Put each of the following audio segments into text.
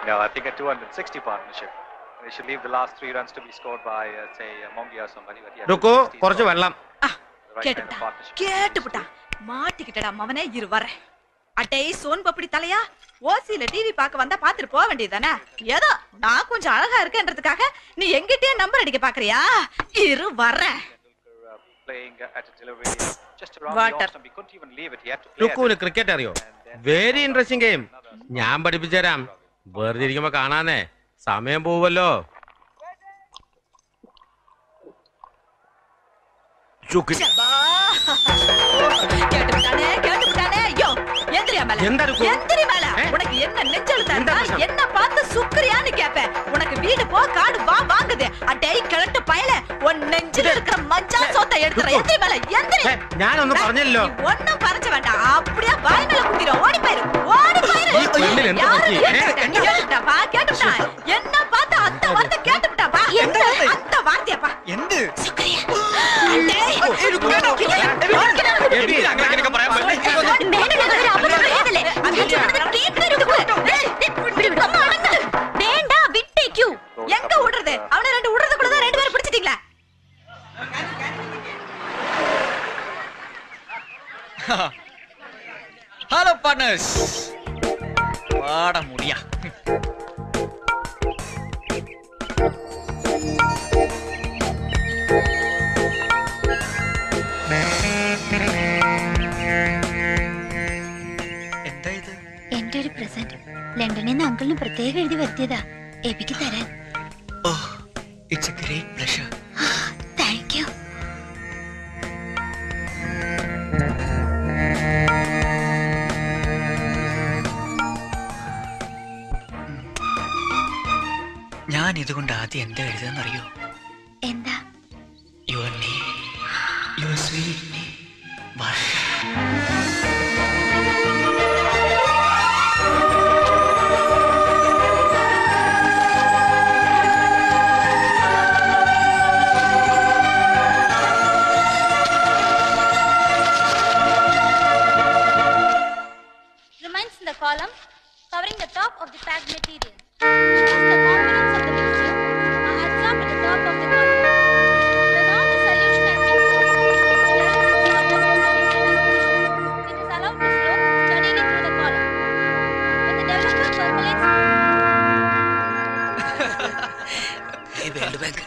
No, I think a 260 partnership. They should leave the last three runs to be scored by, uh, say, uh, Mongi or somebody. But yeah, ருக்கு 260 is കുറച്ച് the വെള്ളം right kind of கேட்டுட்டா partnership. கேட்டுப்புட்டா மாட்டிக்கிட்டடா மவனே இரு வரேன் அட்டை zone papdi தலையா ஓசியில டிவி பார்க்க வந்தா பாத்துட்டு போக வேண்டியதுதானே ஏதோ நான் கொஞ்சம் அழகா இருக்கேன்றதுக்காக நீ எங்கிட்டயே நம்பர் அடிக்க பாக்குறியா இரு வரேன் Uh, playing uh, at a delivery just around Water. the off stump. We couldn't even leave it. He had to play at രുക്കുവിന് it. ക്രിക്കറ്റ് അറിയോ വെരി ഇൻട്രസ്റ്റിംഗ് ഗെയിം ഞാൻ പഠിപ്പിച്ചു തരാം വെറുതെ ഇരിക്കുമ്പോ കാണാന്നേ സമയം പോവല്ലോ சபா. கேட்டுப்புட்டானே கேட்டுப்புட்டானே ஐயோ எந்திரியா மேல எந்த இருக்கு? எந்திரி மேல ஏ? உனக்கு என்ன நெஞ்செழுத்தா எந்த இருந்தா பிரச்சனை? என்ன பார்த்து சுக்கரியான்னு கேப்பேன் உனக்கு வீடு போ காடு வா வாங்குது அட்டை கிழட்டு பயல உன் நெஞ்சில இருக்கிற மஞ்சா சோத்தை எடுத்துற ருக்கு. எந்திரி மேல எந்திரி ഏ, ഞാനൊന്നും പറഞ്ഞില്ലല്ലോ நீ ஒண்ணும் பறச்ச வேண்டாம் அப்படியே வாய் மேல குத்திரும் ஓடி போயிரு ஓடி போயிரு ഈ പെണ്ണിന് എന്താ யாரு പറ്റി? கேட்டுவிட்டா? நீ கேட்டுவிட்டா? வா, கேட்டுவிட்டா? என்ன பார்த்து அந்த வார்த்தை கேட்டுவிட்டா? வா. அந்த வார்த்தையாப்பா? എന്ത് சுக்கரியா. டேய், എബി, അങ്ങനെയൊക്കെ പറയാൻ പറ്റില്ല. வேணுங்கிறத அப்பதான் வேதலை. அங்க சொன்னதை கேட்கறதுக்கு. டேய், டேய், அம்மா, அடங்கு. வேண்டாம், விட்டேக்கு. எங்க விடுறது அவனை ரெண்டு விடுறதுக்குள்ள தான் ரெண்டு பேரும் பிடிச்சிட்டீங்களா ഹലോ പാർട്ട്നേഴ്സ് പാട മുടിയ എന്താ ഇത് എന്റെ ഒരു പ്രസന്റ് ലണ്ടനിൽ നിന്ന് അങ്കിളിന് പ്രത്യേകം എഴുതി വരുത്തിയതാ എബിക്ക് തരാൻ oh it's a great pleasure thank you ഞാൻ ഇതുകൊണ്ട് ആദ്യം എന്താ എഴുതാന്നറിയോ എന്താ your name your sweet name Varsha remains in the column covering the top of the packed material. As the components of the mixture are absorbed at the top of the column. When all the solution has been cooled, the elements are then introduced. It is allowed to flow steadily through the column. When the developer percolates world bank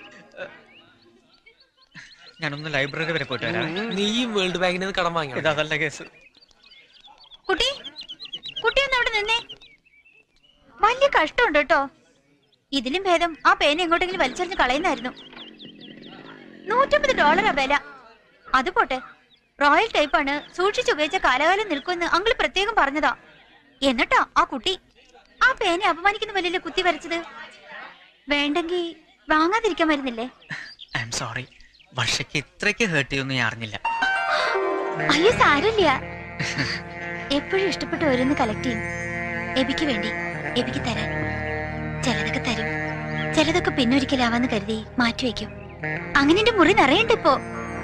ഞാനൊന്ന് library വരെ പോയിട്ട് വരാം നീയും world ബാങ്കിന് കടം വാങ്ങിയോ ഇതല്ല case കുട്ടി കുട്ടി ഒന്ന് അവിടെ നിന്നേ വലിയ കഷ്ടമുണ്ട് കേട്ടോ ഇതിലും ഭേദം ആ പേന എങ്ങോട്ടെങ്കിലും വലിച്ചെറിഞ്ഞ് കളയുന്നായിരുന്നു നൂറ്റമ്പത് ഡോളറാ വില അത് പോട്ടെ റോയൽ ടൈപ്പാണ് സൂക്ഷിച്ചുപയോഗിച്ച കാലകാലം നിൽക്കുമെന്ന് അങ്കിൾ പ്രത്യേകം പറഞ്ഞതാ എന്നിട്ടാ ആ കുട്ടി ആ പേന അപമാനിക്കുന്ന വലിയ കുത്തി വരച്ചത് വേണ്ടെങ്കി വാങ്ങാതിരിക്കാൻ വരുന്നില്ലേ ഐ എം സോറി വർഷയ്ക്ക് ഇത്രയ്ക്ക് ഹേർട്ട് ചെയ്യുമെന്ന് ഞാൻ അറിഞ്ഞില്ല അയ്യോ സാരമില്ല എപ്പോഴും ഇഷ്ടപ്പെട്ട് ഓരോന്ന് കളക്ട് ചെയ്യും എബിക്ക് വേണ്ടി എബിക്ക് തരാൻ ചിലതൊക്കെ തരും ചിലതൊക്കെ പിന്നൊരിക്കലാവാന്ന് കരുതി മാറ്റിവെക്കും അങ്ങനെ എന്റെ മുറി നിറയണ്ട ഇപ്പോ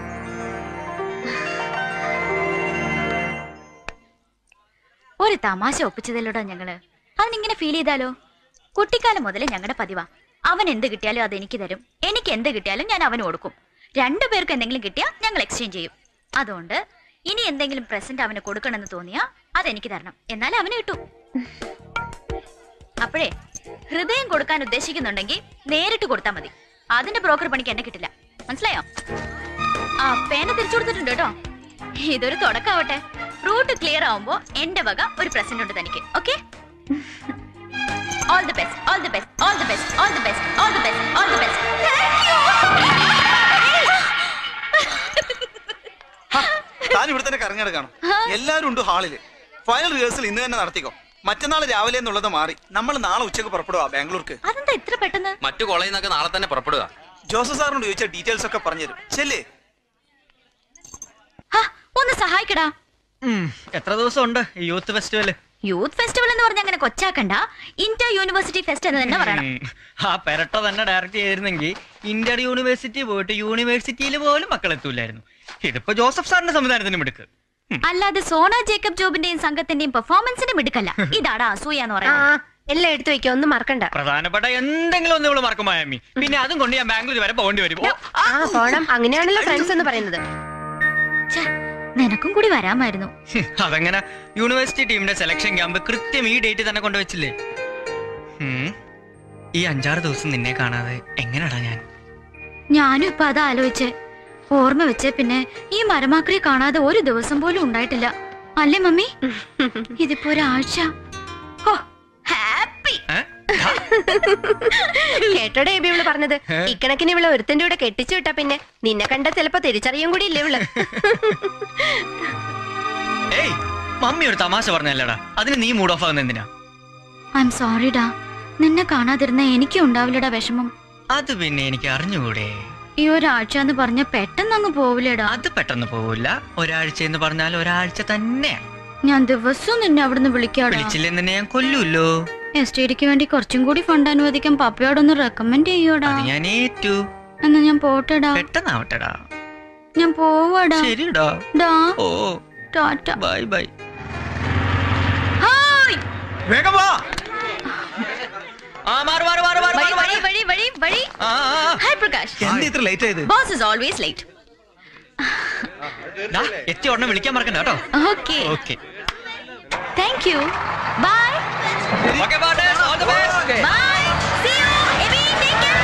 ഒരു തമാശ ഒപ്പിച്ചതല്ലോടാ ഞങ്ങള് അതിനിങ്ങനെ ഫീൽ ചെയ്താലോ കുട്ടിക്കാലം മുതലേ ഞങ്ങളുടെ പതിവാ അവൻ എന്ത് കിട്ടിയാലും അത് എനിക്ക് തരും എനിക്ക് എന്ത് കിട്ടിയാലും ഞാൻ അവന് കൊടുക്കും രണ്ടുപേർക്ക് എന്തെങ്കിലും കിട്ടിയാൽ ഞങ്ങൾ എക്സ്ചേഞ്ച് ചെയ്യും അതുകൊണ്ട് ഇനി എന്തെങ്കിലും പ്രസന്റ് അവന് കൊടുക്കണമെന്ന് തോന്നിയാ അതെനിക്ക് തരണം എന്നാൽ അവന് കിട്ടൂ അപ്പോഴേ ഹൃദയം കൊടുക്കാൻ ഉദ്ദേശിക്കുന്നുണ്ടെങ്കിൽ നേരിട്ട് കൊടുത്താൽ മതി അതിന്റെ ബ്രോക്കർ പണിക്ക് എന്നെ കിട്ടില്ല മനസ്സിലായോ ആ പേന തിരിച്ചു കൊടുത്തിട്ടുണ്ട് കേട്ടോ ഇതൊരു തുടക്കാവട്ടെ റൂട്ട് ക്ലിയർ ആവുമ്പോ എന്റെ വക ഒരു പ്രസന്റ് ഉണ്ട് തനിക്ക് okay all the best all the best all the best all the best all the best all the best താൻ ഇവിടെ തന്നെ കറങ്ങിടക്കണം എല്ലാവരും ഉണ്ട് ഹാളില് ഫൈനൽ റിഹേഴ്സൽ ഇന്ന് തന്നെ നടത്തിക്കോ മറ്റന്നാൾ രാവിലെ എന്നുള്ളത് മാറി നമ്മൾ നാളെ ഉച്ചക്ക് പുറപ്പെടുക ബാംഗ്ലൂർക്ക് അതെന്താ ഇത്ര പെട്ടെന്ന് മറ്റു കോളേജിൽ നിന്നൊക്കെ നാളെ തന്നെ പുറപ്പെടുക ജോസഫ് സാറിനോട് ചോദിച്ച ഡീറ്റെയിൽസ് ഒക്കെ പറഞ്ഞുതരും ചെല്ലേ ഹാ, ഒന്ന് സഹായിക്കടാ എത്ര ദിവസം ഉണ്ട് യൂത്ത് ഫെസ്റ്റിവൽ യൂത്ത് ഫെസ്റ്റിവൽ എന്ന് പറഞ്ഞ അങ്ങനെ കൊച്ചാക്കണ്ട ഇന്റർ യൂണിവേഴ്സിറ്റി ഫെസ്റ്റ് എന്ന് തന്നെ പറയണം ആ പെരട്ട തന്നെ ഡയറക്റ്റ് ചെയ്തിരുന്നെങ്കിൽ ഇന്റർ യൂണിവേഴ്സിറ്റി പോയിട്ട് യൂണിവേഴ്സിറ്റിയിൽ പോലും മക്കൾ എത്തൂലായിരുന്നു ഇതിപ്പോ ജോസഫ് സാറിന്റെ സംവിധാനത്തിന് മിടുക്ക് അല്ലാതെ സോന ജേക്കബ് ജോബിന്റെയും സംഘത്തിന്റെയും പെർഫോമൻസിന് മിടുക്കല്ല ഇതാടാ അസൂയ എന്ന് ആ, പറയുന്നത് എല്ലാം എടുത്തു വെക്കോ ഒന്നും മറക്കണ്ട പ്രധാനപ്പെട്ട എന്തെങ്കിലും ഒന്ന് ഇവള് മറക്കും മായാമി പിന്നെ അതും കൊണ്ട് ഞാൻ ബാംഗ്ലൂർ വരെ പോകേണ്ടി വരും ഓ, ആ പോണം അങ്ങനെയാണല്ലോ ഫ്രണ്ട്സ് എന്ന് പറയുന്നത് ഛെ, നിനക്കും കൂടി വരാമായിരുന്നു ഹും, അതെങ്ങനെ യൂണിവേഴ്സിറ്റി ടീമിന്റെ സെലക്ഷൻ ക്യാമ്പ് കൃത്യം ഈ ഡേറ്റ് തന്നെ കൊണ്ടുവച്ചില്ലേ ഉം. ഈ അഞ്ചാറ് ദിവസം നിന്നെ കാണാതെ എങ്ങനെയാടാ ഞാൻ ഞാനും ഇപ്പൊ അത് ആലോചിച്ചേ ഓർമ്മ വെച്ചേ പിന്നെ ഈ മരമാക്രിയെ കാണാതെ ഒരു ദിവസം പോലും ഉണ്ടായിട്ടില്ല അല്ലേ മമ്മി ഇതിപ്പോ ഒരാഴ്ച ഓ ഹാപ്പി ഏ? ആ, കേട്ടോടെ ബേബി ഇവള് പറഞ്ഞത് ഇക്കണക്കിന് ഇവള് ഒരുത്തന്റെ കൂടെ കെട്ടിച്ചു വിട്ടാ പിന്നെ നിന്നെ കണ്ട ചിലപ്പോ തിരിച്ചറിയും കൂടി ഇല്ലേ ഇവള് ഏയ് മമ്മി ഒരു തമാശ പറഞ്ഞല്ലടാ അതിന് നീ മൂഡ് ഓഫ് ആകുന്ന എന്തിനാ ഐ എം സോറിഡാ നിന്നെ കാണാതിരുന്ന എനിക്കും ഉണ്ടാവില്ലടാ വിഷമം അത് പിന്നെ എനിക്ക് അറിഞ്ഞുകൂടെ ഈ ഒരാഴ്ച എന്ന് പറഞ്ഞ പെട്ടെന്ന് അങ്ങ് പോവില്ലേടാ അത് പെട്ടെന്ന് പോവില്ല ഒരാഴ്ച എന്ന് പറഞ്ഞാൽ ഒരാഴ്ച തന്നെ ഞാൻ ദിവസവും നിന്നെ അവിടുന്ന് വിളിക്കാടാ വിളിച്ചില്ലെന്ന് തന്നെ ഞാൻ കൊല്ലൂല്ലോ എസ് ടി ഡിക്ക് വേണ്ടി കുറച്ചും കൂടി ഫണ്ട് അനുവദിക്കാൻ പപ്പയോടൊന്ന് റെക്കമെൻഡ് ചെയ്യോടാ അത് ഞാൻ ഏറ്റു എന്നാ ഞാൻ പോട്ടെടാ പെട്ടെന്നാവട്ടെടാ ഞാൻ പോവാടാ ശരിടാ ഡാ oh tata bye bye hi വേഗം വാ ആ മാറ് മാറ് മാറ് മാറ് വഴി മാറ് വഴി വഴി വഴി വഴി ആ ആ, ആ. ഹായ് പ്രകാശ് എന്താ ഇത്ര ലേറ്റ് ആയത് ബോസ് ഇസ് ഓൾവേസ് ലേറ്റ് ദാ, എത്തി ഉടനെ വിളിക്കാൻ മറക്കണ്ട കേട്ടോ okay okay thank you bye okay പാട്ടേഴ്സ് all the best bye see you Abi take care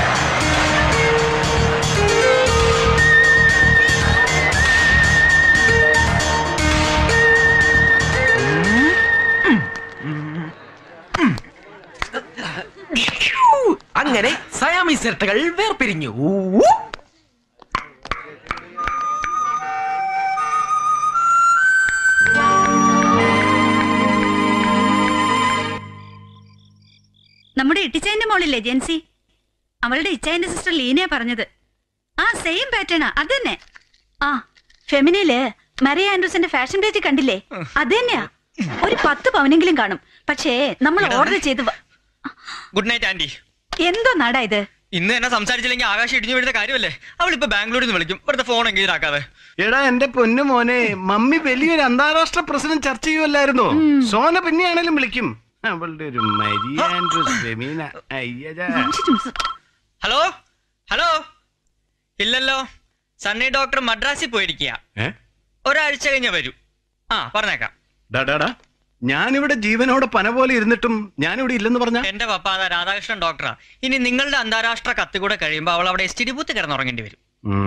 അങ്ങനെ സയാമീസ് ഇരട്ടകൾ വേർപിരിഞ്ഞു നമ്മുടെ ഇട്ടിച്ചതിന്റെ മോളില്ലേ ജെൻസി അവളുടെ ഇച്ചായന്റെ സിസ്റ്റർ ലീനയാ പറഞ്ഞത് ആ സെയിം പാറ്റേണാ അത് തന്നെ ആ ഫെമിനയില് മറിയ ആൻഡ്രൂസിന്റെ ഫാഷൻ പേജ് കണ്ടില്ലേ അത് തന്നെയാ ഒരു പത്ത് പവനെങ്കിലും കാണും പക്ഷേ നമ്മൾ ഓർഡർ ചെയ്ത് വ- ഗുഡ് നൈറ്റ് ആന്റി എന്തോ നാടാ ഇത് ഇന്ന് എന്നെ സംസാരിച്ചില്ലെങ്കിൽ ആകാശം ഇടിഞ്ഞു വീഴുന്ന കാര്യമല്ലേ അവൾ ഇപ്പൊ ബാംഗ്ലൂരിൽ നിന്ന് വിളിക്കും ഇവിടുത്തെ ഫോൺ എങ്കിലും ആക്കാതെ എടാ എന്റെ പൊന്നു മോനെ മമ്മി വലിയൊരു അന്താരാഷ്ട്ര പ്രസിഡന്റ് ചർച്ച ചെയ്യുമല്ലായിരുന്നോ സോന പിന്നെയാണേലും വിളിക്കും അവളുടെ ഒരു മരിയ ആൻഡ്രൂസ് ഫെമീന അയ്യടാ ഹലോ ഹലോ ഇല്ലല്ലോ സണ്ണി ഡോക്ടർ മദ്രാസിൽ പോയിരിക്കുക ഏ? ഒരാഴ്ച കഴിഞ്ഞ വരൂ ആ പറഞ്ഞേക്കാം ഡാ, ഡാ, ഡാ. ഞാനിവിടെ ജീവനോടെ പന പോലെ ഇരുന്നിട്ടും ഞാനിവിടെ ഇല്ലെന്ന് പറഞ്ഞ എന്റെ പപ്പ അതാ രാധാകൃഷ്ണൻ ഡോക്ടറാ ഇനി നിങ്ങളുടെ അന്താരാഷ്ട്ര കത്ത് കൂടെ കഴിയുമ്പോ അവൾ അവിടെ എസ് ടി ഡി ബൂത്ത് കിടന്നുറങ്ങേണ്ടി വരും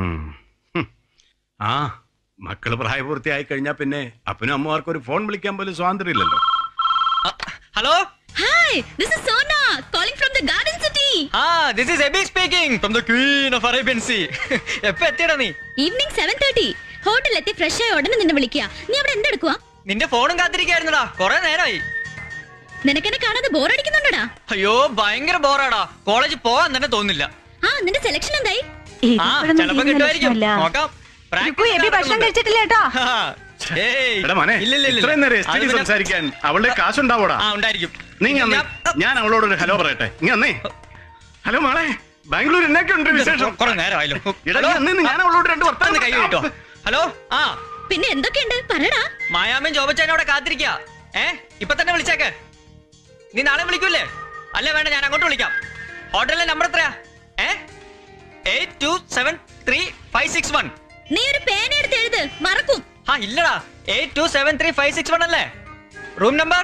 ആ മക്കള് പ്രായപൂർത്തിയായി കഴിഞ്ഞാ പിന്നെ അപ്പനും അമ്മമാർക്കും ഒരു ഫോൺ വിളിക്കാൻ പോലും സ്വാതന്ത്ര്യം ഇല്ലല്ലോ ആ, hello hi this is Sona calling from the garden city ah this is Abi speaking from the queen of Arabian sea എപ്പോ എത്തിയടാ നീ ഈവനിങ് സെവൻ തേർട്ടി ഹോട്ടലിലെത്തി ഫ്രഷ് ആയി ഉടനെ നിന്നെ വിളിക്കുക നീ അവിടെ എന്തെടുക്കുക നിന്റെ ഫോണും കാത്തിരിക്കായിരുന്നടാ കൊറേ നേരമായി നിനക്കെന്നെ കാണാതെ ബോറടിക്കുന്നുണ്ടടാ അയ്യോ ഭയങ്കര ബോറാടാ കോളേജ് പോകാൻ തന്നെ തോന്നില്ല ആ നിന്റെ സെലക്ഷൻ എന്തായി ആ ഇപ്പോഴൊന്നും ചിലപ്പോ തീരുന്ന കിട്ടുമായിരിക്കും ലക്ഷണമില്ല. നോക്കാം രുക്കു, എബി ഭക്ഷണം കഴിച്ചിട്ടില്ല കേട്ടോ ആ, ഏയ്. എടാ മോനെ ഇല്ല, ഇല്ല, ഇല്ല. ഇത്രയും നേരം അത് എസ് പിന്നെ- സംസാരിക്കാൻ അവളുടെ കാശുണ്ടാവോടാ ആ ഉണ്ടായിരിക്കും നീ അന്നേ ഞാൻ അവളോട് ഒരു ഹലോ പറയട്ടെ നീ അന്നേ ഹലോ മോളെ ബാംഗ്ലൂർ എന്നൊക്കെ ഉണ്ട് വിശേഷം കുറെ നേരമായല്ലോ എടാ നീ അന്നേ നീ- ഞാൻ അവളോട് രണ്ട് ഒന്ന് വർത്താനം കൈ കിട്ടോ ഹലോ ആ പിന്നെ എന്തൊക്കെയുണ്ട് പറയടാ മായാമൻ ജോബച്ചാൻ അവിടെ കാത്തിരിക്ക ഏ ഇപ്പൊ തന്നെ വിളിച്ചേക്ക് നീ നാളെ വിളിക്കൂലേ അല്ല വേണ്ട ഞാൻ അങ്ങോട്ട് വിളിക്കാം ഹോട്ടലിലെ നമ്പർ എത്രയാ ഏ eight two seven three five six one നീ ഒരു പേന എടുത്ത് എഴുത് മറക്കും ആ ഇല്ലടാ eight two seven three five six one അല്ലേ room number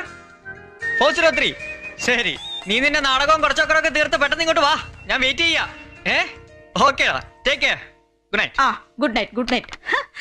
four zero three ശരി നീ നിന്റെ നാടകവും കുറച്ചൊക്കെ ഒക്കെ തീർത്ത് പെട്ടെന്ന് ഇങ്ങോട്ട് വാ ഞാൻ വെയിറ്റ് ചെയ്യാ ഏ ഓക്കേടാ ടേക്ക് കെയർ ഗുഡ് നൈറ്റ് ஆ குட் நைட் குட் நைட்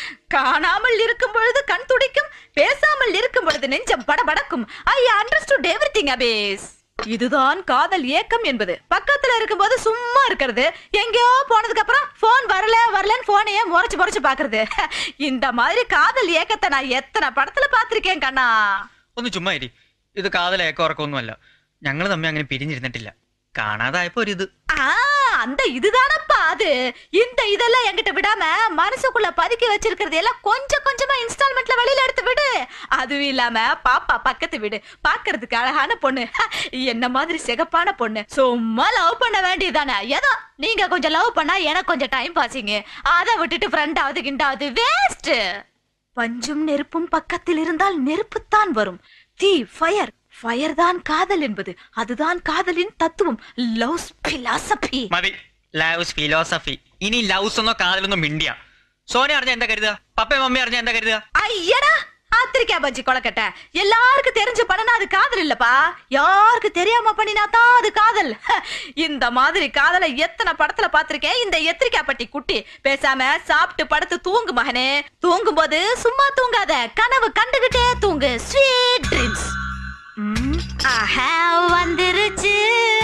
காணாமல் இருக்கும் பொழுது கண் துடிக்கும் பேசாமல் இருக்கும் பொழுது நெஞ்சம் படபடக்கும் ஐ அண்டர்ஸ்டுட் எவ்ரிதிங் அபேஸ் இதுதான் காதல் ஏக்கம் என்பது பக்கத்துல இருக்கும்போது சும்மா இருக்கிறது எங்கேயோ போனதுக்கு அப்புறம் போன் வரல வரலன்னு போனையே முறைச்சு முறைச்சு பாக்குறது இந்த மாதிரி காதல் ஏக்கத்தை நான் எத்தனை படத்துல பாத்திருக்கேன் கண்ணா ഒന്ന് ചുമ്മാ ഇരി ഇത് കാതലേക്ക ഉറക്കമൊന്നുമല്ല ഞങ്ങൾ തമ്മിൽ അങ്ങനെ പിരിഞ്ഞിരുന്നിട്ടില്ല കാണാതായപ്പോ ഒരു ഇത് ஆ அந்த இதுதானப்பா அது இந்த இதெல்லாம் என்கிட்ட விடாம மனசுக்குள்ள பதுக்கி வச்சிருக்கிறது எல்லாம் கொஞ்சம் கொஞ்சமா இன்ஸ்டால்மெண்ட்ல வெளியில எடுத்து விடு அதுவும் இல்லாம பாப்பா பக்கத்து வீடு பாக்குறதுக்கு அழகான பொண்ணு என்ன மாதிரி சிகப்பான பொண்ணு சும்மா லவ் பண்ண வேண்டியதானே ஏதோ நீங்க கொஞ்சம் லவ் பண்ணா எனக்கு கொஞ்சம் டைம் பாசிங்க அதை விட்டுட்டு ஃப்ரெண்டாவது கிண்டாவது வேஸ்ட் பஞ்சும் நெருப்பும் பக்கத்தில் இருந்தால் நெருப்புத்தான் வரும் தீ ஃபயர் ஃபயர் தான் காதல் என்பது அதுதான் காதலின் தத்துவம் லவ் பிலாசபி മതി ലവ്സ് ഫിലോസഫി ഇനി ലവ്സ് ഒന്നോ കാതലൊന്നോ മിണ്ടിയ സോന അറിഞ്ഞ എന്താ കരുതുക പപ്പയും മമ്മി അറിഞ്ഞ എന്താ കരുതുക ஐயடா ஆத்திரிக்கா பஜ்ஜி கொலக்கட்டை எல்லாருக்கும் தெரிஞ்சு பண்ணனா அது காதல் இல்லப்பா யாருக்கு தெரியாம பண்ணினா தான் அது காதல் ஹ, இந்த மாதிரி காதலை எத்தனை படத்துல பாத்திருக்கேன் இந்த எத்திரிக்கா பட்டி குட்டி பேசாம சாப்பிட்டு படுத்து தூங்கு மகனே தூங்கும் போது சும்மா தூங்காத கனவு கண்டுகிட்டே தூங்கு ஸ்வீட் ட்ரீம்ஸ் ஆஹா வந்துருச்சு